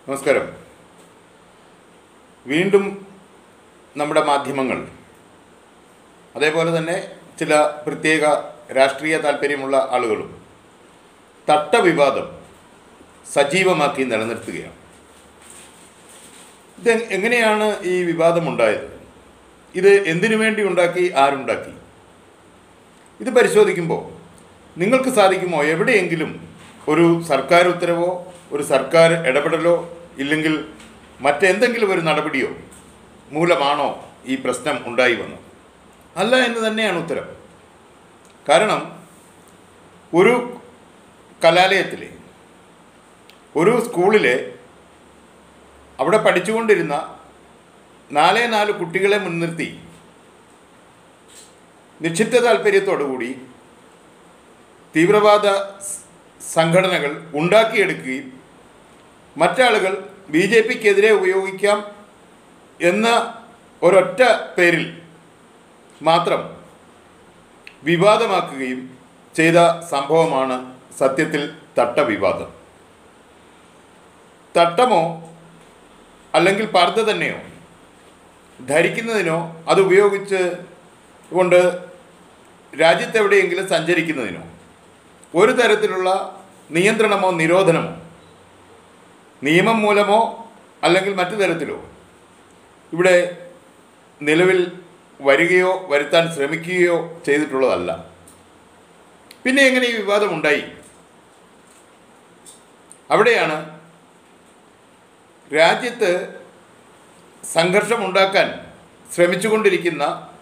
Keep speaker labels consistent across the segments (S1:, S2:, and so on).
S1: നമസ്കാരം വീണ്ടും നമ്മുടെ മാധ്യമങ്ങൾ അതേപോലെ തന്നെ ചില പ്രത്യേക രാഷ്ട്രീയ താല്പര്യമുള്ള ആളുകളും തട്ടവിവാദം സജീവമാക്കി നിലനിർത്തുകയാണ് ഇത് എങ്ങനെയാണ് ഈ വിവാദം ഉണ്ടായത് ഇത് എന്തിനു വേണ്ടി ഉണ്ടാക്കി ആരുണ്ടാക്കി ഇത് പരിശോധിക്കുമ്പോൾ നിങ്ങൾക്ക് സാധിക്കുമോ എവിടെയെങ്കിലും ഒരു സർക്കാർ ഉത്തരവോ ഒരു സർക്കാർ ഇടപെടലോ ഇല്ലെങ്കിൽ മറ്റെന്തെങ്കിലും ഒരു നടപടിയോ മൂലമാണോ ഈ പ്രശ്നം ഉണ്ടായി വന്നത് അല്ല എന്ന് തന്നെയാണ് ഉത്തരം കാരണം ഒരു കലാലയത്തിലെ ഒരു സ്കൂളിലെ അവിടെ പഠിച്ചുകൊണ്ടിരുന്ന നാലേ നാല് കുട്ടികളെ മുൻനിർത്തി നിക്ഷിപ്ത താല്പര്യത്തോടുകൂടി തീവ്രവാദ സ് സംഘടനകൾ ഉണ്ടാക്കിയെടുക്കുകയും മറ്റാളുകൾ ബി ജെ പിക്കെതിരെ ഉപയോഗിക്കാം എന്ന ഒരൊറ്റ പേരിൽ മാത്രം വിവാദമാക്കുകയും ചെയ്ത സംഭവമാണ് സത്യത്തിൽ തട്ടവിവാദം തട്ടമോ അല്ലെങ്കിൽ പർദ്ദ തന്നെയോ ധരിക്കുന്നതിനോ അത് ഉപയോഗിച്ച് കൊണ്ട് രാജ്യത്തെവിടെയെങ്കിലും സഞ്ചരിക്കുന്നതിനോ ഒരു തരത്തിലുള്ള നിയന്ത്രണമോ നിരോധനമോ നിയമം മൂലമോ അല്ലെങ്കിൽ മറ്റു തരത്തിലോ ഇവിടെ നിലവിൽ വരികയോ വരുത്താൻ ശ്രമിക്കുകയോ ചെയ്തിട്ടുള്ളതല്ല പിന്നെ എങ്ങനെ ഈ വിവാദം ഉണ്ടായി അവിടെയാണ് രാജ്യത്ത് സംഘർഷമുണ്ടാക്കാൻ ശ്രമിച്ചുകൊണ്ടിരിക്കുന്ന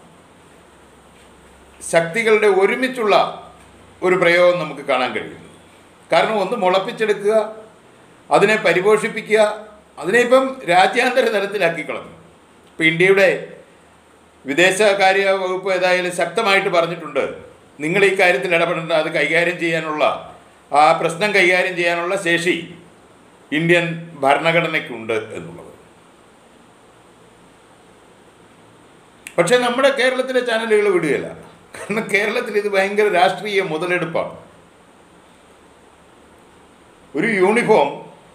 S1: ശക്തികളുടെ ഒരുമിച്ചുള്ള ഒരു പ്രയോഗം നമുക്ക് കാണാൻ കഴിയും കാരണം ഒന്ന് മുളപ്പിച്ചെടുക്കുക അതിനെ പരിപോഷിപ്പിക്കുക അതിനെ ഇപ്പം രാജ്യാന്തര തലത്തിലാക്കി കളഞ്ഞു ഇപ്പം ഇന്ത്യയുടെ വിദേശകാര്യ വകുപ്പ് ഏതായാലും ശക്തമായിട്ട് പറഞ്ഞിട്ടുണ്ട് നിങ്ങൾ ഈ കാര്യത്തിൽ ഇടപെടേണ്ട അത് കൈകാര്യം ചെയ്യാനുള്ള ആ പ്രശ്നം കൈകാര്യം ചെയ്യാനുള്ള ശേഷി ഇന്ത്യൻ ഭരണഘടനയ്ക്കുണ്ട് എന്നുള്ളത് പക്ഷേ നമ്മുടെ കേരളത്തിലെ ചാനലുകൾ വിടുകയില്ല കാരണം കേരളത്തിൽ ഇത് ഭയങ്കര രാഷ്ട്രീയ മുതലെടുപ്പാണ് ഒരു യൂണിഫോം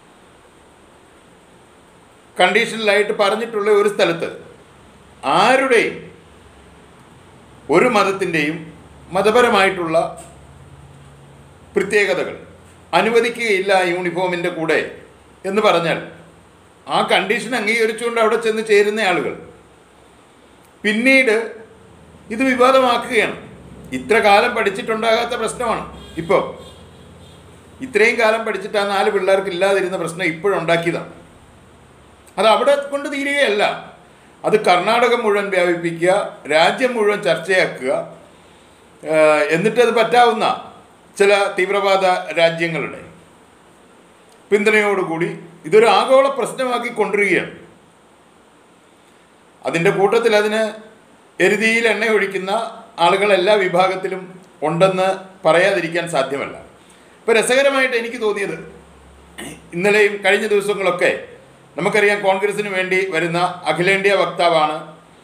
S1: കണ്ടീഷനിലായിട്ട് പറഞ്ഞിട്ടുള്ള ഒരു സ്ഥലത്ത് ആരുടെയും ഒരു മതത്തിൻ്റെയും മതപരമായിട്ടുള്ള പ്രത്യേകതകൾ അനുവദിക്കുകയില്ല ആ യൂണിഫോമിൻ്റെ കൂടെ എന്ന് പറഞ്ഞാൽ ആ കണ്ടീഷൻ അംഗീകരിച്ചുകൊണ്ട് അവിടെ ചെന്ന് ചേരുന്ന ആളുകൾ പിന്നീട് ഇത് വിവാദമാക്കുകയാണ് ഇത്ര കാലം പഠിച്ചിട്ടുണ്ടാകാത്ത പ്രശ്നമാണ് ഇപ്പോൾ ഇത്രയും കാലം പഠിച്ചിട്ട് ആ നാല് പിള്ളേർക്ക് ഇല്ലാതിരുന്ന പ്രശ്നം ഇപ്പോഴുണ്ടാക്കിയതാണ് അത് അവിടെ കൊണ്ട് തീരുകയല്ല അത് കർണാടകം മുഴുവൻ വ്യാപിപ്പിക്കുക രാജ്യം മുഴുവൻ ചർച്ചയാക്കുക ഏഹ് എന്നിട്ടത് പറ്റാവുന്ന ചില തീവ്രവാദ രാജ്യങ്ങളുടെ പിന്തുണയോടുകൂടി ഇതൊരു ആഗോള പ്രശ്നമാക്കി കൊണ്ടുവരികയാണ് അതിൻ്റെ കൂട്ടത്തിൽ അതിന് എരുതിയിൽ എണ്ണ ഒഴിക്കുന്ന ആളുകൾ എല്ലാ വിഭാഗത്തിലും ഉണ്ടെന്ന് പറയാതിരിക്കാൻ സാധ്യമല്ല ഇപ്പോൾ രസകരമായിട്ട് എനിക്ക് തോന്നിയത് ഇന്നലെയും കഴിഞ്ഞ ദിവസങ്ങളൊക്കെ നമുക്കറിയാം കോൺഗ്രസിന് വേണ്ടി വരുന്ന അഖിലേന്ത്യാ വക്താവാണ്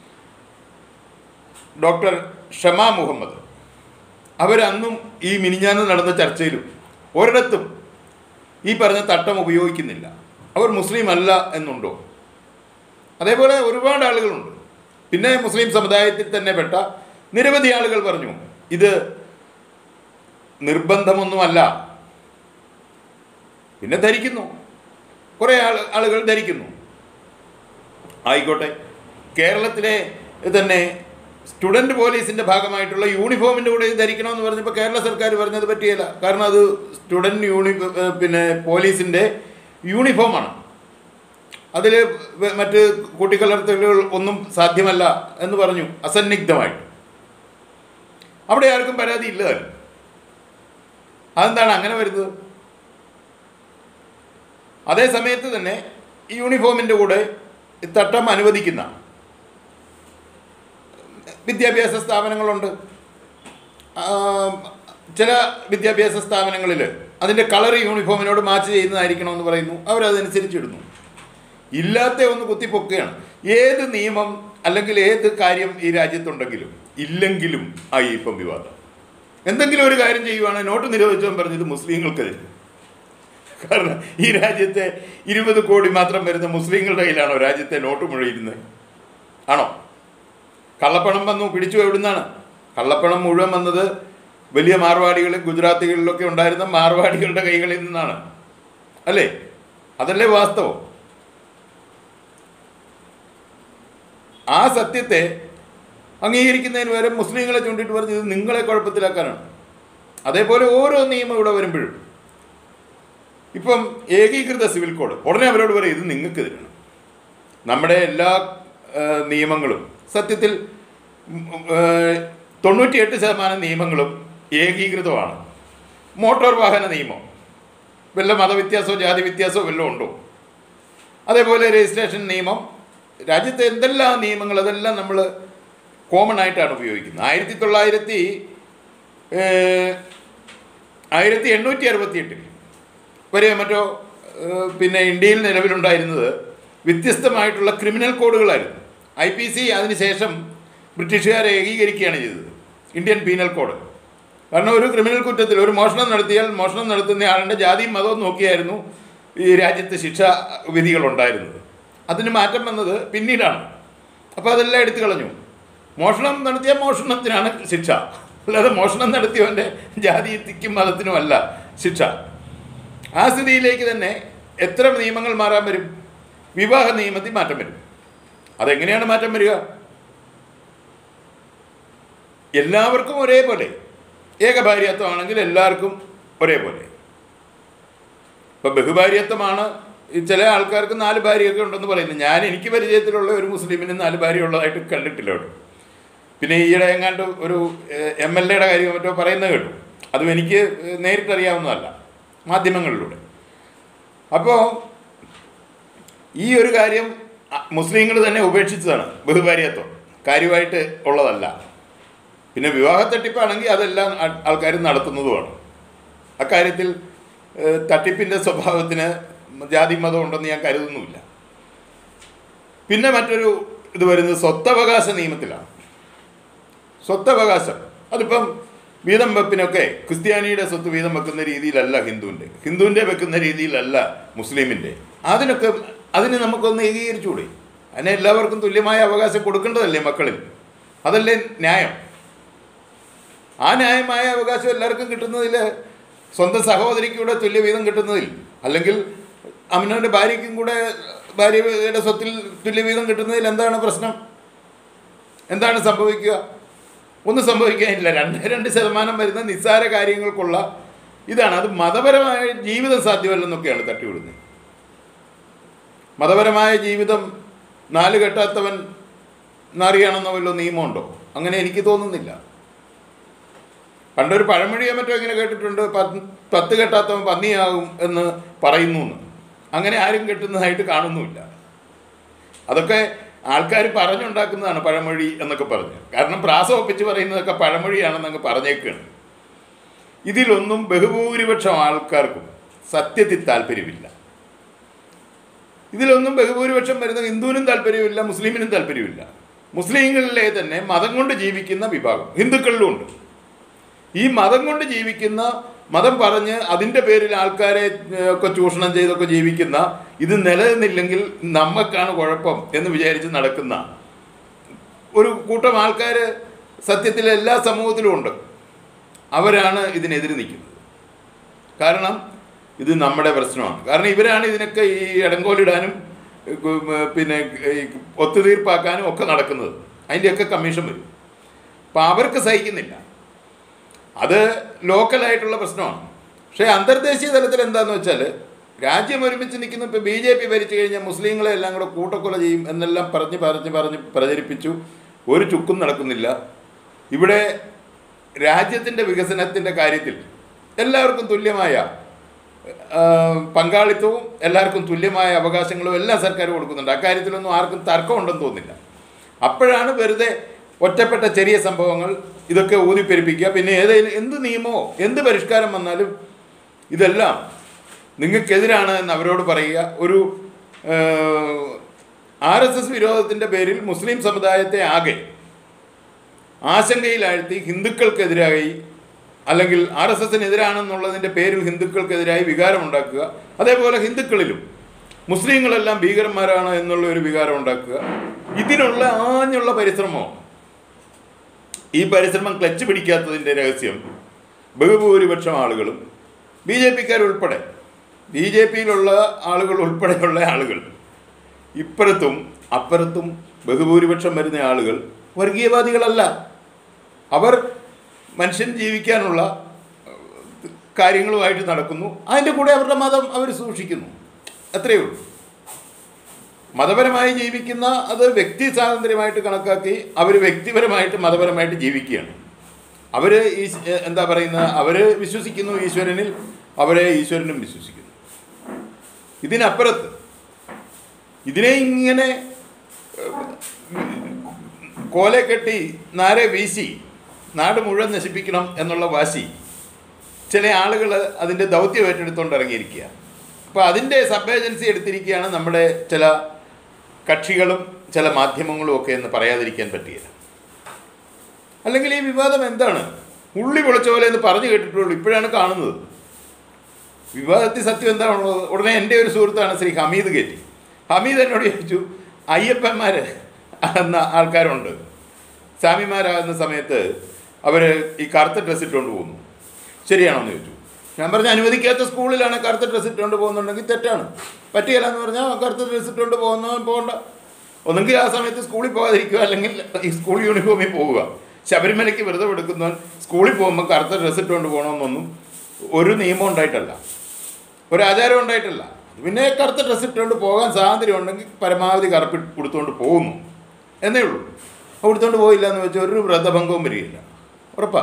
S1: ഡോക്ടർ ഷമ മുഹമ്മദ് അവരന്നും ഈ മിനിഞ്ഞാന്ന് നടന്ന ചർച്ചയിലും ഒരിടത്തും ഈ പറഞ്ഞ തട്ടം ഉപയോഗിക്കുന്നില്ല അവർ മുസ്ലിം അല്ല എന്നുണ്ടോ അതേപോലെ ഒരുപാട് ആളുകളുണ്ട് പിന്നെ മുസ്ലിം സമുദായത്തിൽ തന്നെ പെട്ട നിരവധി ആളുകൾ പറഞ്ഞു ഇത് നിർബന്ധമൊന്നുമല്ല പിന്നെ ധരിക്കുന്നു കുറേ ആൾ ആളുകൾ ധരിക്കുന്നു ആയിക്കോട്ടെ കേരളത്തിലെ തന്നെ സ്റ്റുഡൻറ് പോലീസിൻ്റെ ഭാഗമായിട്ടുള്ള യൂണിഫോമിൻ്റെ കൂടെ ഇത് ധരിക്കണമെന്ന് പറഞ്ഞപ്പോൾ കേരള സർക്കാർ പറഞ്ഞത് പറ്റിയല്ല കാരണം അത് സ്റ്റുഡൻറ് യൂണി പിന്നെ പോലീസിൻ്റെ യൂണിഫോമാണ് അതിൽ മറ്റ് കൂട്ടിക്കലർത്തലുകൾ ഒന്നും സാധ്യമല്ല എന്ന് പറഞ്ഞു അസന്നിഗ്ധമായിട്ട് അവിടെ ആർക്കും പരാതി ഇല്ല താനും. അതെന്താണ് അങ്ങനെ വരുന്നത് അതേ സമയത്ത് തന്നെ ഈ യൂണിഫോമിൻ്റെ കൂടെ ഈ തട്ടം അനുവദിക്കുന്ന വിദ്യാഭ്യാസ സ്ഥാപനങ്ങളുണ്ട് ആ, ചില വിദ്യാഭ്യാസ സ്ഥാപനങ്ങളിൽ അതിൻ്റെ കളർ യൂണിഫോമിനോട് മാച്ച് ചെയ്യുന്നതായിരിക്കണമെന്ന് പറയുന്നു അവരതനുസരിച്ചിടുന്നു ഇല്ലാത്ത ഒന്ന് കുത്തിപ്പൊക്കുകയാണ് ഏത് നിയമം അല്ലെങ്കിൽ ഏത് കാര്യം ഈ രാജ്യത്തുണ്ടെങ്കിലും ഇല്ലെങ്കിലും ആയി ഇപ്പം വിവാദം എന്തെങ്കിലും ഒരു കാര്യം ചെയ്യുവാണെങ്കിൽ നോട്ട് നിരോധിച്ചവൻ പറഞ്ഞത് മുസ്ലിങ്ങൾക്കെതിരെ കാരണം ഈ രാജ്യത്തെ ഇരുപത് കോടി മാത്രം വരുന്ന മുസ്ലിങ്ങളുടെ കയ്യിലാണോ രാജ്യത്തെ നോട്ട് മുഴുവൻ ആണോ കള്ളപ്പണം വന്നു പിടിച്ചു എവിടുന്നാണ് കള്ളപ്പണം മുഴുവൻ വന്നത് വലിയ മാർവാടികളിൽ ഗുജറാത്തികളിലൊക്കെ ഉണ്ടായിരുന്ന മാർവാടികളുടെ കൈകളിൽ നിന്നാണ് അല്ലേ അതല്ലേ വാസ്തവം ആ സത്യത്തെ അംഗീകരിക്കുന്നതിന് വരെ മുസ്ലിങ്ങളെ ചൂണ്ടിയിട്ട് പറഞ്ഞ് ഇത് നിങ്ങളെ കുഴപ്പത്തിലാക്കാനാണ് അതേപോലെ ഓരോ നിയമം ഇവിടെ വരുമ്പോഴും ഇപ്പം ഏകീകൃത സിവിൽ കോഡ് ഉടനെ അവരോട് പറയും ഇത് നിങ്ങൾക്ക് തരണം നമ്മുടെ എല്ലാ ആ, നിയമങ്ങളും സത്യത്തിൽ ഉം, ആ, തൊണ്ണൂറ്റിയെട്ട് ശതമാനം നിയമങ്ങളും ഏകീകൃതമാണ് മോട്ടോർ വാഹന നിയമം വല്ല മതവ്യത്യാസമോ ജാതി വ്യത്യാസമോ വല്ലതും ഉണ്ടോ അതേപോലെ രജിസ്ട്രേഷൻ നിയമം രാജ്യത്തെ എന്തെല്ലാം നിയമങ്ങൾ അതെല്ലാം നമ്മൾ കോമൺ ആയിട്ടാണ് ഉപയോഗിക്കുന്നത് ആയിരത്തി തൊള്ളായിരത്തി ഏഹ്, ആയിരത്തി എണ്ണൂറ്റി അറുപത്തി എട്ടിൽ വരെ മറ്റോ ഏഹ്, പിന്നെ ഇന്ത്യയിൽ നിലവിലുണ്ടായിരുന്നത് വ്യത്യസ്തമായിട്ടുള്ള ക്രിമിനൽ കോഡുകളായിരുന്നു ഐ പി സി അതിനുശേഷം ബ്രിട്ടീഷുകാരെ ഏകീകരിക്കുകയാണ് ചെയ്തത് ഇന്ത്യൻ പീനൽ കോഡ് കാരണം ഒരു ക്രിമിനൽ കുറ്റത്തിൽ ഒരു മോഷണം നടത്തിയാൽ മോഷണം നടത്തുന്ന ആളുടെ ജാതിയും മതവും നോക്കിയായിരുന്നു ഈ രാജ്യത്ത് ശിക്ഷാ വിധികൾ ഉണ്ടായിരുന്നത് അതിന് മാറ്റം വന്നത് പിന്നീടാണ് അപ്പോൾ അതെല്ലാം എടുത്തു കളഞ്ഞു മോഷണം നടത്തിയ മോഷണത്തിനാണ് ശിക്ഷ അല്ലാതെ മോഷണം നടത്തിയവൻ്റെ ജാതിക്കും മതത്തിനുമല്ല ശിക്ഷ ആ സ്ഥിതിയിലേക്ക് തന്നെ എത്ര നിയമങ്ങൾ മാറാൻ വരും വിവാഹ നിയമത്തിൽ മാറ്റം വരും അതെങ്ങനെയാണ് മാറ്റം വരിക എല്ലാവർക്കും ഒരേപോലെ ഏകഭാര്യത്വമാണെങ്കിൽ എല്ലാവർക്കും ഒരേപോലെ ഇപ്പം ബഹുഭാര്യത്വമാണ് ഈ ചില ആൾക്കാർക്ക് നാല് ഭാര്യയൊക്കെ ഉണ്ടെന്ന് പറയുന്നത് ഞാൻ എനിക്ക് പരിചയത്തിലുള്ള ഒരു മുസ്ലിമിന് നാല് ഭാര്യ ഉള്ളതായിട്ട് കണ്ടിട്ടില്ല അവിടെ പിന്നെ ഈയിടെ എങ്ങാണ്ട് ഒരു എം എൽ എയുടെ കാര്യം മറ്റോ പറയുന്നത് കേട്ടു അതും എനിക്ക് നേരിട്ടറിയാവുന്നതല്ല മാധ്യമങ്ങളിലൂടെ അപ്പോൾ ഈ ഒരു കാര്യം മുസ്ലിങ്ങൾ തന്നെ ഉപേക്ഷിച്ചതാണ് ബഹുഭാര്യത്വം കാര്യമായിട്ട് ഉള്ളതല്ല പിന്നെ വിവാഹ തട്ടിപ്പാണെങ്കിൽ അതെല്ലാം ആൾക്കാർ നടത്തുന്നതുമാണ് അക്കാര്യത്തിൽ ഏഹ്, തട്ടിപ്പിൻ്റെ സ്വഭാവത്തിന് ജാതി മതം ഉണ്ടെന്ന് ഞാൻ കരുതുന്നുമില്ല പിന്നെ മറ്റൊരു ഇത് വരുന്നത് സ്വത്തവകാശ നിയമത്തിലാണ് സ്വത്തവകാശം അതിപ്പം വീതം വെപ്പിനൊക്കെ ക്രിസ്ത്യാനിയുടെ സ്വത്ത് വീതം വെക്കുന്ന രീതിയിലല്ല ഹിന്ദുവിൻ്റെ ഹിന്ദുവിൻ്റെ വെക്കുന്ന രീതിയിലല്ല മുസ്ലിമിൻ്റെ അതിനൊക്കെ അതിന് നമുക്കൊന്ന് ഏകീകരിച്ചുകൂടെ അതിനെ എല്ലാവർക്കും തുല്യമായ അവകാശം കൊടുക്കേണ്ടതല്ലേ മക്കളിൽ അതല്ലേ ന്യായം ആ ന്യായമായ അവകാശം എല്ലാവർക്കും കിട്ടുന്നതിൽ സ്വന്തം സഹോദരിക്ക് കൂടെ തുല്യ വീതം കിട്ടുന്നതിൽ അല്ലെങ്കിൽ അമ്മനവൻ്റെ ഭാര്യയ്ക്കും കൂടെ ഭാര്യയുടെ സ്വത്തിൽ തുല്യ വീതം കിട്ടുന്നതിൽ എന്താണ് പ്രശ്നം എന്താണ് സംഭവിക്കുക ഒന്നും സംഭവിക്കാനില്ല രണ്ട് രണ്ട് ശതമാനം വരുന്ന നിസ്സാര കാര്യങ്ങൾക്കുള്ള ഇതാണ് അത് മതപരമായ ജീവിതം സാധ്യമല്ലെന്നൊക്കെയാണ് തട്ടിവിടുന്നത് മതപരമായ ജീവിതം നാല് കെട്ടാത്തവൻ നാറിയാണെന്നോ വല്ലോ നിയമമുണ്ടോ അങ്ങനെ എനിക്ക് തോന്നുന്നില്ല പണ്ടൊരു പഴമൊഴിയെ മറ്റോ ഇങ്ങനെ കേട്ടിട്ടുണ്ട് പത്ത് പത്ത് കെട്ടാത്തവൻ പന്നിയാകും എന്ന് പറയുന്നു എന്ന് അങ്ങനെ ആരും കെട്ടുന്നതായിട്ട് കാണുന്നുമില്ല അതൊക്കെ ആൾക്കാർ പറഞ്ഞുണ്ടാക്കുന്നതാണ് പഴമൊഴി എന്നൊക്കെ പറഞ്ഞ് കാരണം പ്രാസം ഒപ്പിച്ച് പറയുന്നതൊക്കെ പഴമൊഴിയാണെന്നങ്ങ് പറഞ്ഞേക്കാണ് ഇതിലൊന്നും ബഹുഭൂരിപക്ഷം ആൾക്കാർക്കും സത്യത്തിൽ താല്പര്യമില്ല ഇതിലൊന്നും ബഹുഭൂരിപക്ഷം വരുന്ന ഹിന്ദുവിനും താല്പര്യമില്ല മുസ്ലിമിനും താല്പര്യമില്ല മുസ്ലിങ്ങളിലെ തന്നെ മതം കൊണ്ട് ജീവിക്കുന്ന വിഭാഗം ഹിന്ദുക്കളിലും ഉണ്ട് ഈ മതം കൊണ്ട് ജീവിക്കുന്ന മതം പറഞ്ഞ് അതിൻ്റെ പേരിൽ ആൾക്കാരെ ഏഹ്, ഒക്കെ ചൂഷണം ചെയ്തൊക്കെ ജീവിക്കുന്ന ഇത് നിലനിന്നില്ലെങ്കിൽ നമ്മക്കാണ് കുഴപ്പം എന്ന് വിചാരിച്ച് നടക്കുന്ന ഒരു കൂട്ടം ആൾക്കാർ സത്യത്തിൽ എല്ലാ സമൂഹത്തിലും ഉണ്ട് അവരാണ് ഇതിനെതിരെ നിൽക്കുന്നത് കാരണം ഇത് നമ്മുടെ പ്രശ്നമാണ് കാരണം ഇവരാണ് ഇതിനൊക്കെ ഈ ഇടങ്കോലിടാനും ഉം, പിന്നെ ഈ ഒത്തുതീർപ്പാക്കാനും ഒക്കെ നടക്കുന്നത് അതിൻ്റെയൊക്കെ കമ്മീഷൻ വരും അപ്പം അവർക്ക് സഹിക്കുന്നില്ല അത് ലോക്കലായിട്ടുള്ള പ്രശ്നമാണ് പക്ഷേ അന്തർദേശീയ തലത്തിൽ എന്താണെന്ന് വെച്ചാൽ രാജ്യം ഒരുമിച്ച് നിൽക്കുന്ന ഇപ്പോൾ ബി ജെ പി ഭരിച്ചു കഴിഞ്ഞാൽ മുസ്ലിങ്ങളെ എല്ലാം കൂടെ കൂട്ടക്കൊല ചെയ്യും എന്നെല്ലാം പറഞ്ഞ് പറഞ്ഞ് പറഞ്ഞ് പ്രചരിപ്പിച്ചു ഒരു ചുക്കും നടക്കുന്നില്ല ഇവിടെ രാജ്യത്തിൻ്റെ വികസനത്തിൻ്റെ കാര്യത്തിൽ എല്ലാവർക്കും തുല്യമായ ആ, പങ്കാളിത്തവും എല്ലാവർക്കും തുല്യമായ അവകാശങ്ങളും എല്ലാം സർക്കാർ കൊടുക്കുന്നുണ്ട് അക്കാര്യത്തിലൊന്നും ആർക്കും തർക്കമുണ്ടെന്ന് തോന്നുന്നില്ല അപ്പോഴാണ് വെറുതെ ഒറ്റപ്പെട്ട ചെറിയ സംഭവങ്ങൾ ഇതൊക്കെ ഊതിപ്പെരുപ്പിക്കുക പിന്നെ ഏതെങ്കിലും എന്ത് നിയമമോ എന്ത് പരിഷ്കാരം വന്നാലും ഇതെല്ലാം നിങ്ങൾക്കെതിരാണ് എന്ന് അവരോട് പറയുക ഒരു ആർ എസ് എസ് വിരോധത്തിൻ്റെ പേരിൽ മുസ്ലിം സമുദായത്തെ ആകെ ആശങ്കയിലാഴ്ത്തി ഹിന്ദുക്കൾക്കെതിരായി അല്ലെങ്കിൽ ആർ എസ് എസിനെതിരാണെന്നുള്ളതിൻ്റെ പേരിൽ ഹിന്ദുക്കൾക്കെതിരായി വികാരം ഉണ്ടാക്കുക അതേപോലെ ഹിന്ദുക്കളിലും മുസ്ലിങ്ങളെല്ലാം ഭീകരന്മാരാണ് എന്നുള്ള ഒരു വികാരം ഉണ്ടാക്കുക ഇതിനുള്ള ആഞ്ഞുള്ള പരിശ്രമമാണ് ഈ പരിശ്രമം ക്ലച്ച് പിടിക്കാത്തതിൻ്റെ രഹസ്യം ബഹുഭൂരിപക്ഷം ആളുകളും ബി ജെ പിക്കാരുൾപ്പെടെ ബി ജെ പിയിലുള്ള ആളുകൾ ഉൾപ്പെടെയുള്ള ആളുകൾ ഇപ്പുറത്തും അപ്പുറത്തും ബഹുഭൂരിപക്ഷം വരുന്ന ആളുകൾ വർഗീയവാദികളല്ല അവർ മനുഷ്യൻ ജീവിക്കാനുള്ള ഏഹ്, കാര്യങ്ങളുമായിട്ട് നടക്കുന്നു അതിൻ്റെ കൂടെ അവരുടെ മതം അവർ സൂക്ഷിക്കുന്നു അത്രയേ ഉള്ളൂ മതപരമായി ജീവിക്കുന്ന അത് വ്യക്തി സ്വാതന്ത്ര്യമായിട്ട് കണക്കാക്കി അവർ വ്യക്തിപരമായിട്ട് മതപരമായിട്ട് ജീവിക്കുകയാണ് അവർ ഈ എന്താ പറയുന്ന അവർ വിശ്വസിക്കുന്നു ഈശ്വരനിൽ അവരെ ഈശ്വരനും വിശ്വസിക്കുന്നു ഇതിനപ്പുറത്ത് ഇതിനെ ഇങ്ങനെ ഏഹ്, കോലെ കെട്ടി നാരെ വീശി നാട് മുഴുവൻ നശിപ്പിക്കണം എന്നുള്ള വാശി ചില ആളുകൾ അതിൻ്റെ ദൗത്യം ഏറ്റെടുത്തുകൊണ്ട് ഇറങ്ങിയിരിക്കുക അപ്പോൾ അതിൻ്റെ സബ് ഏജൻസി എടുത്തിരിക്കുകയാണ് നമ്മുടെ ചില കക്ഷികളും ചില മാധ്യമങ്ങളും ഒക്കെ എന്ന് പറയാതിരിക്കാൻ പറ്റിയില്ല അല്ലെങ്കിൽ ഈ വിവാദം എന്താണ് ഉള്ളി പൊളിച്ച പോലെ എന്ന് പറഞ്ഞു കേട്ടിട്ടുള്ളൂ ഇപ്പോഴാണ് കാണുന്നത് വിവാദത്തിൽ സത്യം എന്താണുള്ളത് ഉടനെ എൻ്റെ ഒരു സുഹൃത്താണ് ശ്രീ ഹമീദ് കയറ്റി ഹമീദ് എന്നോട് ചോദിച്ചു അയ്യപ്പന്മാർ എന്ന ആൾക്കാരുണ്ട് സ്വാമിമാരാകുന്ന സമയത്ത് അവർ ഈ കറുത്ത ഡ്രസ്സ് ഇട്ടുകൊണ്ട് പോകുന്നു ശരിയാണോന്ന് ചോദിച്ചു ഞാൻ പറഞ്ഞ അനുവദിക്കാത്ത സ്കൂളിലാണ് കറുത്ത ഡ്രസ്സ് ഇട്ടുകൊണ്ട് പോകുന്നുണ്ടെങ്കിൽ തെറ്റാണ് പറ്റുകയില്ല എന്ന് പറഞ്ഞാൽ കറുത്ത ഡ്രസ്സ് ഇട്ടുകൊണ്ട് പോകുന്ന പോകണ്ട ഒന്നെങ്കിൽ ആ സമയത്ത് സ്കൂളിൽ പോകാതിരിക്കുക അല്ലെങ്കിൽ ഈ സ്കൂൾ യൂണിഫോമിൽ പോവുക ശബരിമലയ്ക്ക് വ്രതം എടുക്കുന്നവൻ സ്കൂളിൽ പോകുമ്പോൾ കറുത്ത ഡ്രസ്സ് ഇട്ടുകൊണ്ട് പോകണമെന്നൊന്നും ഒരു നിയമം ഉണ്ടായിട്ടല്ല ഒരു ആചാരം ഉണ്ടായിട്ടല്ല അത് പിന്നെ കറുത്ത ഡ്രസ്സ് ഇട്ടുകൊണ്ട് പോകാൻ സ്വാതന്ത്ര്യം ഉണ്ടെങ്കിൽ പരമാവധി കറുപ്പ് കൊടുത്തുകൊണ്ട് പോകുന്നു എന്നേ ഉള്ളൂ കൊടുത്തുകൊണ്ട് പോയില്ല എന്ന് വെച്ചാൽ ഒരു വ്രതഭംഗവും വരികയില്ല ഉറപ്പാ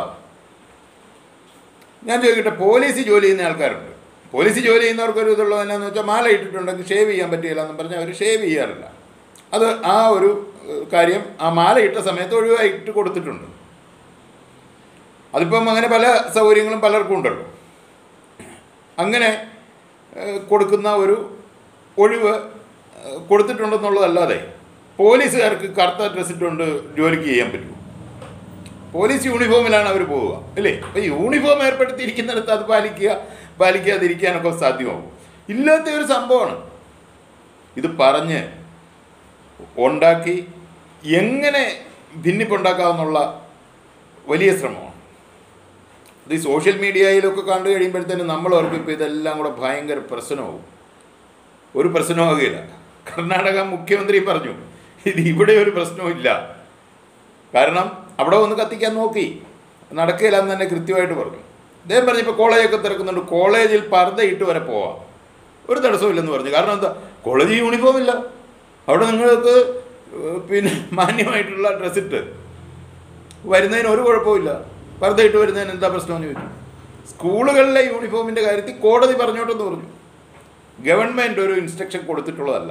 S1: ഞാൻ ചോദിക്കട്ടെ പോലീസ് ജോലി ചെയ്യുന്ന ആൾക്കാരുണ്ട് പോലീസ് ജോലി ചെയ്യുന്നവർക്ക് ഒരു ഇതുള്ളത് എന്നാന്ന് വെച്ചാൽ മാല ഇട്ടിട്ടുണ്ടെങ്കിൽ ഷേവ് ചെയ്യാൻ പറ്റില്ല എന്ന് പറഞ്ഞാൽ അവർ ഷേവ് ചെയ്യാറില്ല അത് ആ ഒരു ഏഹ്, കാര്യം ആ മാല ഇട്ട സമയത്ത് ഒഴിവായിട്ട് കൊടുത്തിട്ടുണ്ട് അതിപ്പം അങ്ങനെ പല സൗകര്യങ്ങളും പലർക്കും ഉണ്ടല്ലോ അങ്ങനെ ഏഹ്, കൊടുക്കുന്ന ഒരു ഒഴിവ് ഏഹ്, കൊടുത്തിട്ടുണ്ടെന്നുള്ളതല്ലാതെ പോലീസുകാർക്ക് കറുത്ത ഡ്രസ് ഇട്ടുകൊണ്ട് ജോലിക്ക് ചെയ്യാൻ പറ്റുമോ പോലീസ് യൂണിഫോമിലാണ് അവർ പോവുക അല്ലേ അപ്പോൾ യൂണിഫോം ഏർപ്പെടുത്തിയിരിക്കുന്നിടത്ത് അത് പാലിക്കുക പാലിക്കാതിരിക്കാനൊക്കെ സാധ്യമാവും ഇല്ലാത്ത ഒരു സംഭവമാണ് ഇത് പറഞ്ഞ് ഉണ്ടാക്കി എങ്ങനെ ഭിന്നിപ്പുണ്ടാക്കാമെന്നുള്ള വലിയ ശ്രമമാണ് ഇത് ഈ സോഷ്യൽ മീഡിയയിലൊക്കെ കണ്ടു കഴിയുമ്പോഴത്തേനും നമ്മൾ ഓർക്കും ഇപ്പോൾ ഇതെല്ലാം കൂടെ ഭയങ്കര പ്രശ്നമാവും ഒരു പ്രശ്നമാകുകയില്ല കർണാടക മുഖ്യമന്ത്രി പറഞ്ഞു ഇത് ഇവിടെ ഒരു പ്രശ്നവുമില്ല കാരണം അവിടെ ഒന്ന് കത്തിക്കാൻ നോക്കി നടക്കില്ല എന്ന് തന്നെ കൃത്യമായിട്ട് പറഞ്ഞു അദ്ദേഹം പറഞ്ഞു ഇപ്പോൾ കോളേജൊക്കെ തിരക്കുന്നുണ്ട് കോളേജിൽ പർദ്ദ ഇട്ട് വരെ പോവാം ഒരു തടസ്സമില്ലെന്ന് പറഞ്ഞു കാരണം എന്താ കോളേജ് യൂണിഫോം ഇല്ല അവിടെ നിങ്ങൾക്ക് ഏഹ്, പിന്നെ മാന്യമായിട്ടുള്ള ഡ്രസ്സ് ഇട്ട് വരുന്നതിന് ഒരു കുഴപ്പമില്ല പർദ്ദ ഇട്ട് വരുന്നതിന് എന്താ പ്രശ്നമെന്ന് ചോദിച്ചു സ്കൂളുകളിലെ യൂണിഫോമിൻ്റെ കാര്യത്തിൽ കോടതി പറഞ്ഞോട്ടെന്ന് പറഞ്ഞു ഗവൺമെൻറ് ഒരു ഇൻസ്ട്രക്ഷൻ കൊടുത്തിട്ടുള്ളതല്ല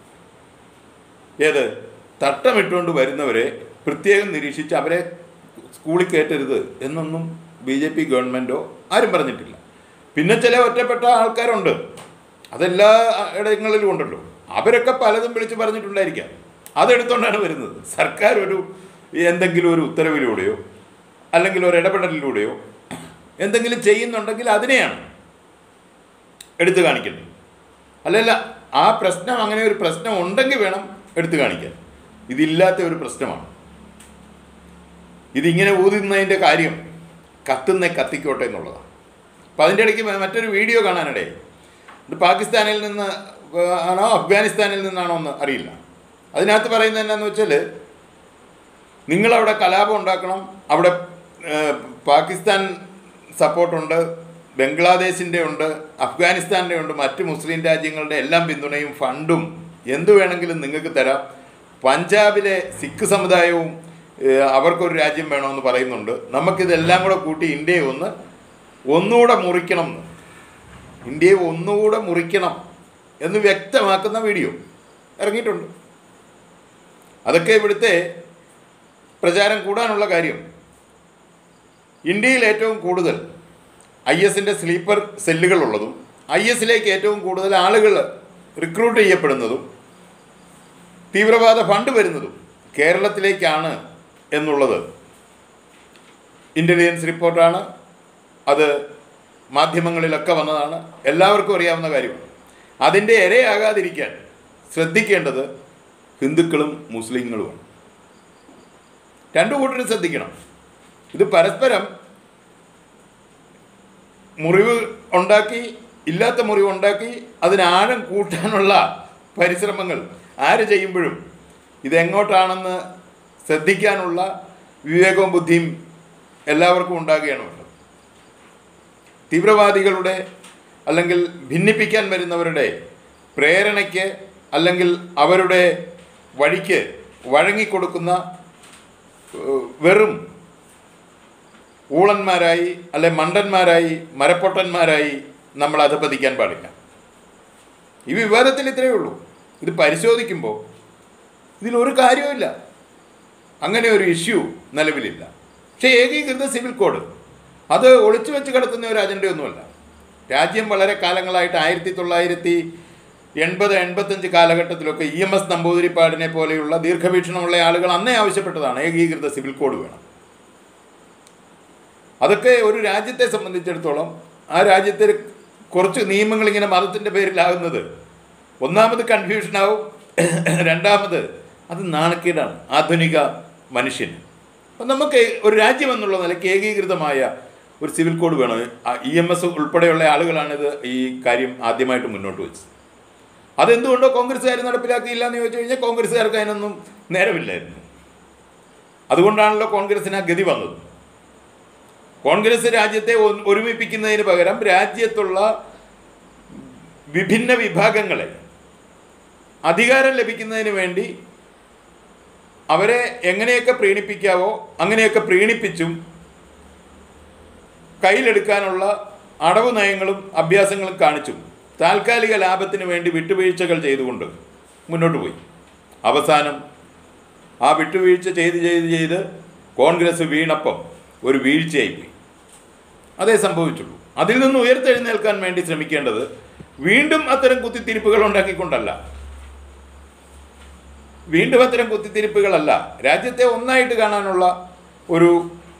S1: ഏത് തട്ടമിട്ടുകൊണ്ട് വരുന്നവരെ പ്രത്യേകം നിരീക്ഷിച്ച് അവരെ സ്കൂളിൽ കയറ്റരുത് എന്നൊന്നും ബി ജെ പി ഗവൺമെൻറ്റോ ആരും പറഞ്ഞിട്ടില്ല പിന്നെ ചില ഒറ്റപ്പെട്ട ആൾക്കാരുണ്ട് അതെല്ലാ ഇടങ്ങളിലും ഉണ്ടല്ലോ അവരൊക്കെ പലതും വിളിച്ച് പറഞ്ഞിട്ടുണ്ടായിരിക്കാം അതെടുത്തോണ്ടാണ് വരുന്നത് സർക്കാർ ഒരു എന്തെങ്കിലും ഒരു ഉത്തരവിലൂടെയോ അല്ലെങ്കിൽ ഒരു ഇടപെടലിലൂടെയോ എന്തെങ്കിലും ചെയ്യുന്നുണ്ടെങ്കിൽ അതിനെയാണ് എടുത്തു കാണിക്കേണ്ടത് അല്ലല്ല ആ പ്രശ്നം അങ്ങനെ ഒരു പ്രശ്നം ഉണ്ടെങ്കിൽ വേണം എടുത്തു കാണിക്കാൻ ഇതില്ലാത്ത ഒരു പ്രശ്നമാണ് ഇതിങ്ങനെ ഊതുന്നതിൻ്റെ കാര്യം കത്തുന്ന കത്തിക്കോട്ടെ എന്നുള്ളതാണ് അപ്പം അതിൻ്റെ ഇടയ്ക്ക് മ- മറ്റൊരു വീഡിയോ കാണാനിടയായി ഇത് പാകിസ്ഥാനിൽ നിന്ന് ഏഹ്, ആണോ അഫ്ഗാനിസ്ഥാനിൽ നിന്നാണോ എന്ന് അറിയില്ല അതിനകത്ത് പറയുന്നത് എന്നാന്ന് വെച്ചാൽ നിങ്ങളവിടെ കലാപം ഉണ്ടാക്കണം അവിടെ ഏഹ്, പാകിസ്ഥാൻ സപ്പോർട്ടുണ്ട് ബംഗ്ലാദേശിൻ്റെ ഉണ്ട് അഫ്ഗാനിസ്ഥാൻ്റെ ഉണ്ട് മറ്റ് മുസ്ലിം രാജ്യങ്ങളുടെ എല്ലാം പിന്തുണയും ഫണ്ടും എന്തു വേണമെങ്കിലും നിങ്ങൾക്ക് തരാം പഞ്ചാബിലെ സിഖ് സമുദായവും ഏഹ്, അവർക്കൊരു രാജ്യം വേണമെന്ന് പറയുന്നുണ്ട് നമുക്കിതെല്ലാം കൂടെ കൂട്ടി ഇന്ത്യയെ ഒന്ന് ഒന്നുകൂടെ മുറിക്കണം എന്ന് ഇന്ത്യയെ ഒന്നുകൂടെ മുറിക്കണം എന്ന് വ്യക്തമാക്കുന്ന വീഡിയോ ഇറങ്ങിയിട്ടുണ്ട് അതൊക്കെ ഇവിടുത്തെ പ്രചാരം കൂടാനുള്ള കാര്യം ഇന്ത്യയിൽ ഏറ്റവും കൂടുതൽ ഐ എസിൻ്റെ സ്ലീപ്പർ സെല്ലുകളുള്ളതും ഐ എസിലേക്ക് ഏറ്റവും കൂടുതൽ ആളുകൾ റിക്രൂട്ട് ചെയ്യപ്പെടുന്നതും തീവ്രവാദ ഫണ്ട് വരുന്നതും കേരളത്തിലേക്കാണ് എന്നുള്ളത് ഇൻ്റലിജൻസ് റിപ്പോർട്ടാണ് അത് മാധ്യമങ്ങളിലൊക്കെ വന്നതാണ് എല്ലാവർക്കും അറിയാവുന്ന കാര്യമാണ് അതിൻ്റെ ഇരയാകാതിരിക്കാൻ ശ്രദ്ധിക്കേണ്ടത് ഹിന്ദുക്കളും മുസ്ലിങ്ങളുമാണ് രണ്ടു കൂട്ടരും ശ്രദ്ധിക്കണം ഇത് പരസ്പരം മുറിവ് ഉണ്ടാക്കി ഇല്ലാത്ത മുറിവ് ഉണ്ടാക്കി അതിന് ആഴം കൂട്ടാനുള്ള പരിശ്രമങ്ങൾ ആര് ചെയ്യുമ്പോഴും ഇതെങ്ങോട്ടാണെന്ന് ശ്രദ്ധിക്കാനുള്ള വിവേകവും ബുദ്ധിയും എല്ലാവർക്കും ഉണ്ടാകുകയാണ് വേണ്ടത് തീവ്രവാദികളുടെ അല്ലെങ്കിൽ ഭിന്നിപ്പിക്കാൻ വരുന്നവരുടെ പ്രേരണയ്ക്ക് അല്ലെങ്കിൽ അവരുടെ വഴിക്ക് വഴങ്ങിക്കൊടുക്കുന്ന ഏഹ്, വെറും ഊളന്മാരായി അല്ലെ മണ്ടന്മാരായി മരപ്പൊട്ടന്മാരായി നമ്മൾ അധപതിക്കാൻ പാടില്ല ഈ വിവാദത്തിൽ ഇത്രയേ ഉള്ളൂ ഇത് പരിശോധിക്കുമ്പോൾ ഇതിലൊരു കാര്യവുമില്ല അങ്ങനെ ഒരു ഇഷ്യൂ നിലവിലില്ല പക്ഷേ ഏകീകൃത സിവിൽ കോഡ് അത് ഒളിച്ചു വെച്ച് കിടത്തുന്ന ഒരു അജണ്ടയൊന്നുമല്ല രാജ്യം വളരെ കാലങ്ങളായിട്ട് ആയിരത്തി തൊള്ളായിരത്തി എൺപത് എൺപത്തഞ്ച് കാലഘട്ടത്തിലൊക്കെ ഇ എം എസ് നമ്പൂതിരിപ്പാടിനെ പോലെയുള്ള ദീർഘവീക്ഷണമുള്ള ആളുകൾ അന്നേ ആവശ്യപ്പെട്ടതാണ് ഏകീകൃത സിവിൽ കോഡ് വേണം അതൊക്കെ ഒരു രാജ്യത്തെ സംബന്ധിച്ചിടത്തോളം ആ രാജ്യത്തിൽ കുറച്ച് നിയമങ്ങൾ ഇങ്ങനെ മതത്തിൻ്റെ പേരിലാകുന്നത് ഒന്നാമത് കൺഫ്യൂഷനാവും രണ്ടാമത് അത് നാണക്കേടാണ് ആധുനിക മനുഷ്യന് അപ്പം നമുക്ക് ഒരു രാജ്യം എന്നുള്ള നിലയ്ക്ക് ഏകീകൃതമായ ഒരു സിവിൽ കോഡ് വേണം ഇ എം എസ് ഉൾപ്പെടെയുള്ള ആളുകളാണിത് ഈ കാര്യം ആദ്യമായിട്ട് മുന്നോട്ട് വെച്ചത് അതെന്തുകൊണ്ടോ കോൺഗ്രസ്സുകാർ നടപ്പിലാക്കിയില്ല എന്ന് ചോദിച്ചു കഴിഞ്ഞാൽ കോൺഗ്രസ്സുകാർക്ക് അതിനൊന്നും നേരമില്ലായിരുന്നു അതുകൊണ്ടാണല്ലോ കോൺഗ്രസ്സിന് ആ ഗതി വന്നത് കോൺഗ്രസ് രാജ്യത്തെ ഒ- ഒരുമിപ്പിക്കുന്നതിന് പകരം രാജ്യത്തുള്ള വിഭിന്ന വിഭാഗങ്ങളെ അധികാരം ലഭിക്കുന്നതിന് വേണ്ടി അവരെ എങ്ങനെയൊക്കെ പ്രീണിപ്പിക്കാവോ അങ്ങനെയൊക്കെ പ്രീണിപ്പിച്ചും കയ്യിലെടുക്കാനുള്ള അടവ് നയങ്ങളും അഭ്യാസങ്ങളും കാണിച്ചും താൽക്കാലിക ലാഭത്തിന് വേണ്ടി വിട്ടുവീഴ്ചകൾ ചെയ്തുകൊണ്ട് മുന്നോട്ട് പോയി അവസാനം ആ വിട്ടുവീഴ്ച ചെയ്ത് ചെയ്ത് ചെയ്ത് കോൺഗ്രസ് വീണപ്പം ഒരു വീഴ്ചയായിപ്പോയി അതേ സംഭവിച്ചുള്ളൂ അതിൽ നിന്ന് ഉയർത്തെഴുന്നേൽക്കാൻ വേണ്ടി ശ്രമിക്കേണ്ടത് വീണ്ടും അത്തരം കുത്തിത്തിരിപ്പുകൾ ഉണ്ടാക്കിക്കൊണ്ടല്ല വീണ്ടും അത്തരം കുത്തിത്തിരിപ്പുകളല്ല രാജ്യത്തെ ഒന്നായിട്ട് കാണാനുള്ള ഒരു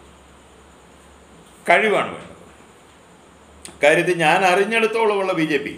S1: കഴിവാണ് വേണ്ടത് കാര്യത്തിൽ ഞാൻ അറിഞ്ഞിടത്തോളമുള്ള ബി ജെ പി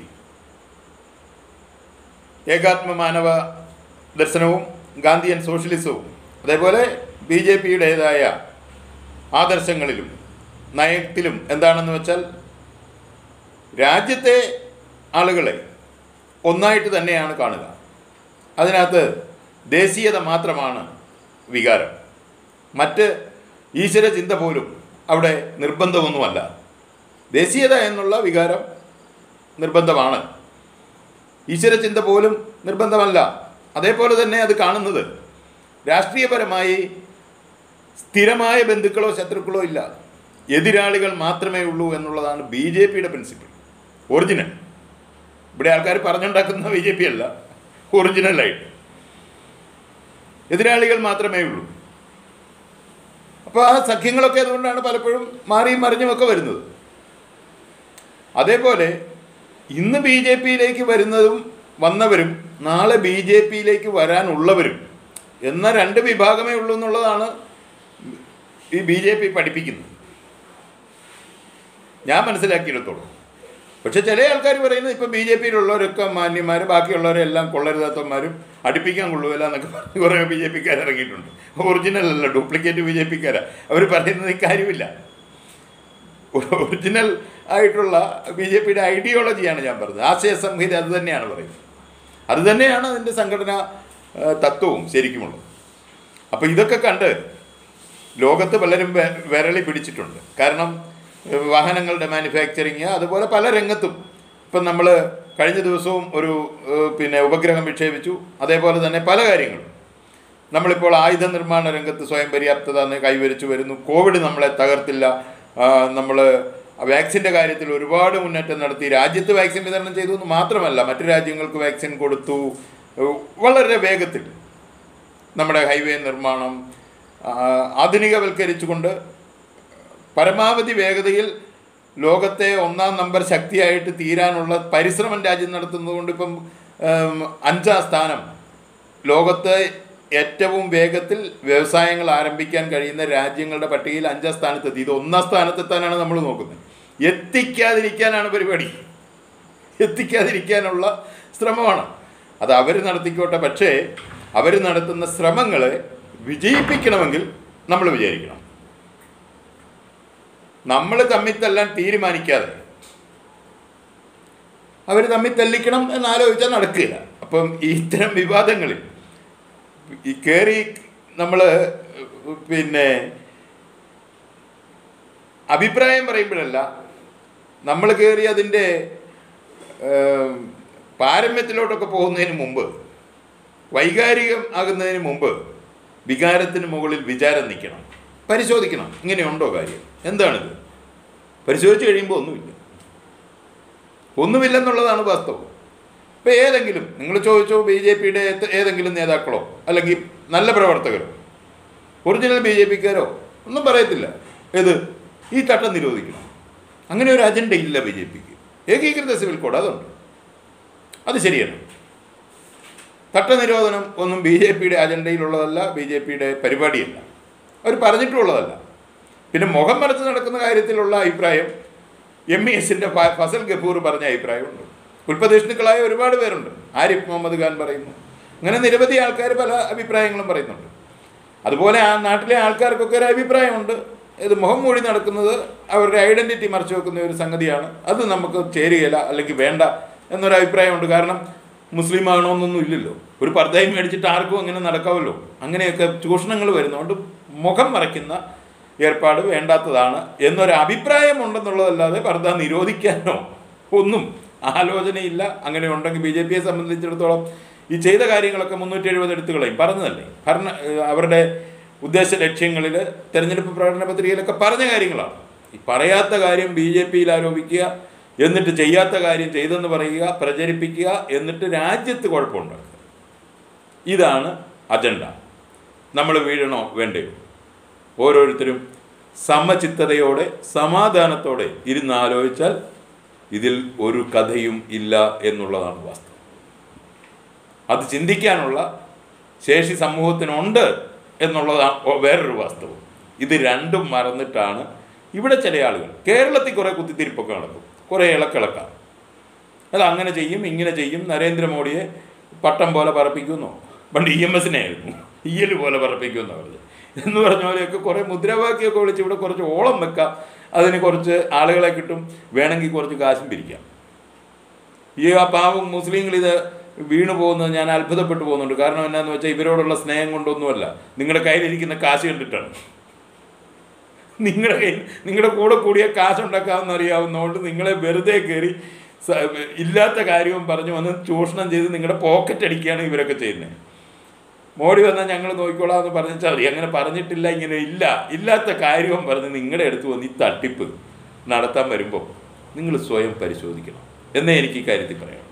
S1: ഏകാത്മ മാനവ ദർശനവും ഗാന്ധിയൻ സോഷ്യലിസവും അതേപോലെ ബി ജെ പിയുടേതായ ആദർശങ്ങളിലും നയത്തിലും എന്താണെന്ന് വെച്ചാൽ രാജ്യത്തെ ആളുകളെ ഒന്നായിട്ട് തന്നെയാണ് കാണുക അതിനകത്ത് ദേശീയത മാത്രമാണ് വികാരം മറ്റ് ഈശ്വര ചിന്ത പോലും അവിടെ നിർബന്ധമൊന്നുമല്ല ദേശീയത എന്നുള്ള വികാരം നിർബന്ധമാണ് ഈശ്വര ചിന്ത പോലും നിർബന്ധമല്ല അതേപോലെ തന്നെ അത് കാണുന്നത് രാഷ്ട്രീയപരമായി സ്ഥിരമായ ബന്ധുക്കളോ ശത്രുക്കളോ ഇല്ല എതിരാളികൾ മാത്രമേ ഉള്ളൂ എന്നുള്ളതാണ് ബി ജെ പിയുടെ പ്രിൻസിപ്പിൾ ഒറിജിനൽ ഇവിടെ ആൾക്കാർ പറഞ്ഞുണ്ടാക്കുന്ന ബി ജെ പി അല്ല ഒറിജിനലായിട്ട് എതിരാളികൾ മാത്രമേ ഉള്ളൂ അപ്പോൾ ആ സഖ്യങ്ങളൊക്കെ അതുകൊണ്ടാണ് പലപ്പോഴും മാറിയും മറിഞ്ഞുമൊക്കെ വരുന്നത് അതേപോലെ ഇന്ന് ബി ജെ പിയിലേക്ക് വരുന്നതും വന്നവരും നാളെ ബി ജെ പിയിലേക്ക് വരാനുള്ളവരും എന്ന രണ്ട് വിഭാഗമേ ഉള്ളൂ എന്നുള്ളതാണ് ഈ ബി ജെ പി പഠിപ്പിക്കുന്നത് ഞാൻ മനസ്സിലാക്കിയെടുത്തോളൂ പക്ഷെ ചില ആൾക്കാർ പറയുന്നത് ഇപ്പം ബി ജെ പിയിലുള്ളവരൊക്കെ മാന്യന്മാർ ബാക്കിയുള്ളവരെല്ലാം കൊള്ളരുതാത്തന്മാരും അടുപ്പിക്കാൻ കൊള്ളുകയില്ല എന്നൊക്കെ പറഞ്ഞ് കുറേ ബി ജെ പിക്കാർ ഇറങ്ങിയിട്ടുണ്ട് ഒറിജിനൽ അല്ല ഡ്യൂപ്ലിക്കേറ്റ് ബി ജെ പിക്കാരാ അവർ പറയുന്നത് കാര്യമില്ല ഒറിജിനൽ ആയിട്ടുള്ള ബി ജെ പിയുടെ ഐഡിയോളജിയാണ് ഞാൻ പറഞ്ഞത് ആശയ സംഹിത അത് തന്നെയാണ് പറയുന്നത് അത് തന്നെയാണ് അതിൻ്റെ സംഘടന ആ, തത്വവും ശരിക്കുമുള്ളത് അപ്പോൾ ഇതൊക്കെ കണ്ട് ലോകത്ത് പലരും വെ- വിരളി പിടിച്ചിട്ടുണ്ട് കാരണം ഏഹ്, വാഹനങ്ങളുടെ മാനുഫാക്ചറിങ് അതുപോലെ പല രംഗത്തും ഇപ്പം നമ്മൾ കഴിഞ്ഞ ദിവസവും ഒരു ഏഹ്, പിന്നെ ഉപഗ്രഹം വിക്ഷേപിച്ചു അതേപോലെ തന്നെ പല കാര്യങ്ങളും നമ്മളിപ്പോൾ ആയുധ നിർമ്മാണ രംഗത്ത് സ്വയം പര്യാപ്തത എന്ന് കൈവരിച്ചു വരുന്നു കോവിഡ് നമ്മളെ തകർത്തില്ല നമ്മൾ വാക്സിൻ്റെ കാര്യത്തിൽ ഒരുപാട് മുന്നേറ്റം നടത്തി രാജ്യത്ത് വാക്സിൻ വിതരണം ചെയ്തു എന്ന് മാത്രമല്ല മറ്റു രാജ്യങ്ങൾക്ക് വാക്സിൻ കൊടുത്തു ഏഹ്, വളരെ വേഗത്തിൽ നമ്മുടെ ഹൈവേ നിർമ്മാണം ആ, ആധുനികവൽക്കരിച്ചുകൊണ്ട് പരമാവധി വേഗതയിൽ ലോകത്തെ ഒന്നാം നമ്പർ ശക്തിയായിട്ട് തീരാനുള്ള പരിശ്രമം രാജ്യം നടത്തുന്നതുകൊണ്ട് ഇപ്പം ഉം, അഞ്ചാം സ്ഥാനം ലോകത്ത് ഏറ്റവും വേഗത്തിൽ വ്യവസായങ്ങൾ ആരംഭിക്കാൻ കഴിയുന്ന രാജ്യങ്ങളുടെ പട്ടികയിൽ അഞ്ചാം സ്ഥാനത്തെത്തി ഇത് ഒന്നാം സ്ഥാനത്തെത്താനാണ് നമ്മൾ നോക്കുന്നത് എത്തിക്കാതിരിക്കാനാണ് പരിപാടി എത്തിക്കാതിരിക്കാനുള്ള ശ്രമമാണ് അത് അവർ നടത്തിക്കോട്ടെ പക്ഷേ അവർ നടത്തുന്ന ശ്രമങ്ങളെ വിജയിപ്പിക്കണമെങ്കിൽ നമ്മൾ വിചാരിക്കണം നമ്മൾ തമ്മിൽ തല്ലാൻ തീരുമാനിക്കാതെ അവർ തമ്മിൽ തല്ലിക്കണം എന്നാലോചിച്ചാൽ നടക്കില്ല അപ്പം ഈ ഇത്തരം വിവാദങ്ങളിൽ ഈ കയറി നമ്മൾ പിന്നെ അഭിപ്രായം പറയുമ്പോഴല്ല നമ്മൾ കയറി അതിൻ്റെ ഏം, പാരമ്യത്തിലോട്ടൊക്കെ പോകുന്നതിന് മുമ്പ് വൈകാരികം ആകുന്നതിന് മുമ്പ് വികാരത്തിന് മുകളിൽ വിചാരം നിൽക്കണം പരിശോധിക്കണം ഇങ്ങനെയുണ്ടോ കാര്യം എന്താണിത് പരിശോധിച്ച് കഴിയുമ്പോൾ ഒന്നുമില്ല ഒന്നുമില്ലെന്നുള്ളതാണ് വാസ്തവം ഇപ്പം ഏതെങ്കിലും നിങ്ങൾ ചോദിച്ചോ ബി ജെ പിയുടെ ഏതെങ്കിലും നേതാക്കളോ അല്ലെങ്കിൽ നല്ല പ്രവർത്തകരോ ഒറിജിനൽ ബി ജെ പിക്കാരോ ഒന്നും പറയത്തില്ല ഏത് ഈ ചട്ടം നിരോധിക്കണം അങ്ങനെ ഒരു അജണ്ട ഇല്ല ബി ജെ പിക്ക് ഏകീകൃത സിവിൽ കോഡ് അതുണ്ട് അത് ശരിയാണ് തട്ട നിരോധനം ഒന്നും ബി ജെ പിയുടെ അജണ്ടയിലുള്ളതല്ല ബി ജെ പിയുടെ പരിപാടിയല്ല അവർ പറഞ്ഞിട്ടുള്ളതല്ല പിന്നെ മുഖം മറച്ച് നടക്കുന്ന കാര്യത്തിലുള്ള അഭിപ്രായം എം ഇ എസിൻ്റെ ഫസൽ ഗഫൂർ പറഞ്ഞ അഭിപ്രായമുണ്ട് ഉൽപ്പതിഷ്ണുക്കളായ ഒരുപാട് പേരുണ്ട് ആരിഫ് മുഹമ്മദ് ഖാൻ പറയുന്നു അങ്ങനെ നിരവധി ആൾക്കാർ പല അഭിപ്രായങ്ങളും പറയുന്നുണ്ട് അതുപോലെ ആ നാട്ടിലെ ആൾക്കാർക്കൊക്കെ ഒരു അഭിപ്രായമുണ്ട് ഇത് മുഖം മൂടി നടക്കുന്നത് അവരുടെ ഐഡൻറ്റിറ്റി മറച്ചു വെക്കുന്ന ഒരു സംഗതിയാണ് അത് നമുക്ക് ചേരുകയില്ല അല്ലെങ്കിൽ വേണ്ട എന്നൊരു അഭിപ്രായമുണ്ട് കാരണം മുസ്ലിം ആകണമെന്നൊന്നും ഇല്ലല്ലോ ഒരു പർദ്ദയും മേടിച്ചിട്ട് ആർക്കും അങ്ങനെ നടക്കാമല്ലോ അങ്ങനെയൊക്കെ ചൂഷണങ്ങൾ വരുന്നതുകൊണ്ട് മുഖം മറയ്ക്കുന്ന ഏർപ്പാട് വേണ്ടാത്തതാണ് എന്നൊരു അഭിപ്രായം ഉണ്ടെന്നുള്ളതല്ലാതെ പർദ്ദ നിരോധിക്കാനോ ഒന്നും ആലോചനയില്ല അങ്ങനെ ഉണ്ടെങ്കിൽ ബി ജെ പിയെ സംബന്ധിച്ചിടത്തോളം ഈ ചെയ്ത കാര്യങ്ങളൊക്കെ മുന്നൂറ്റി എഴുപത് എടുത്തുകളയും പറഞ്ഞതല്ലേ ഭരണ ഏഹ് അവരുടെ ഉദ്ദേശ ലക്ഷ്യങ്ങളിൽ തെരഞ്ഞെടുപ്പ് പ്രകടന പത്രികയിലൊക്കെ പറഞ്ഞ കാര്യങ്ങളാണ് ഈ പറയാത്ത കാര്യം ബി ജെ പിയിൽ ആരോപിക്കുക എന്നിട്ട് ചെയ്യാത്ത കാര്യം ചെയ്തെന്ന് പറയുക പ്രചരിപ്പിക്കുക എന്നിട്ട് രാജ്യത്ത് കുഴപ്പമുണ്ടാക്കുക ഇതാണ് അജണ്ട നമ്മൾ വീഴണോ വേണ്ടയോ ഓരോരുത്തരും സമചിത്തതയോടെ സമാധാനത്തോടെ ഇരുന്ന് ആലോചിച്ചാൽ ഇതിൽ ഒരു കഥയും ഇല്ല എന്നുള്ളതാണ് വാസ്തവം അത് ചിന്തിക്കാനുള്ള ശേഷി സമൂഹത്തിനുണ്ട് എന്നുള്ളതാണ് ഓ- വേറൊരു വാസ്തവം ഇത് രണ്ടും മറന്നിട്ടാണ് ഇവിടെ ചില ആളുകൾ കേരളത്തിൽ കുറേ കുത്തിത്തിരിപ്പൊക്കെ നടക്കും കുറേ ഇളക്കിളക്കാം അത് അങ്ങനെ ചെയ്യും ഇങ്ങനെ ചെയ്യും നരേന്ദ്രമോദിയെ പട്ടം പോലെ പറപ്പിക്കുന്നു പണ്ട് ഇ എം എസിനെ ആയിരുന്നു ഇയ്യൽ പോലെ പറപ്പിക്കുമെന്ന് പറഞ്ഞു എന്ന് പറഞ്ഞ പോലെയൊക്കെ കുറേ മുദ്രാവാക്യമൊക്കെ വിളിച്ച് ഇവിടെ കുറച്ച് ഓളം വെക്കാം അതിന് കുറച്ച് ആളുകളെ കിട്ടും വേണമെങ്കിൽ കുറച്ച് കാശും പിരിക്കാം ഈ ആ പാവം മുസ്ലിങ്ങൾ ഇത് വീണു പോകുന്നത് ഞാൻ അത്ഭുതപ്പെട്ടു പോകുന്നുണ്ട് കാരണം എന്നാന്ന് വെച്ചാൽ ഇവരോടുള്ള സ്നേഹം കൊണ്ടൊന്നുമല്ല നിങ്ങളുടെ കയ്യിലിരിക്കുന്ന കാശ് കണ്ടിട്ടാണ് നിങ്ങളുടെ കയ്യിൽ നിങ്ങളുടെ കൂടെ കൂടിയ കാശുണ്ടാക്കാമെന്ന് അറിയാവുന്നതുകൊണ്ട് നിങ്ങളെ വെറുതെ കയറി സ- ഇല്ലാത്ത കാര്യവും പറഞ്ഞു വന്ന് ചൂഷണം ചെയ്ത് നിങ്ങളുടെ പോക്കറ്റ് അടിക്കുകയാണ് ഇവരൊക്കെ ചെയ്യുന്നത് മോഡി വന്നാൽ ഞങ്ങൾ നോക്കിക്കോളാം എന്ന് പറഞ്ഞാൽ മതി അങ്ങനെ പറഞ്ഞിട്ടില്ല ഇങ്ങനെ ഇല്ല ഇല്ലാത്ത കാര്യവും പറഞ്ഞ് നിങ്ങളുടെ അടുത്ത് വന്ന് ഈ തട്ടിപ്പ് നടത്താൻ വരുമ്പോൾ നിങ്ങൾ സ്വയം പരിശോധിക്കണം എന്നേ എനിക്ക് ഈ കാര്യത്തിൽ പറയാം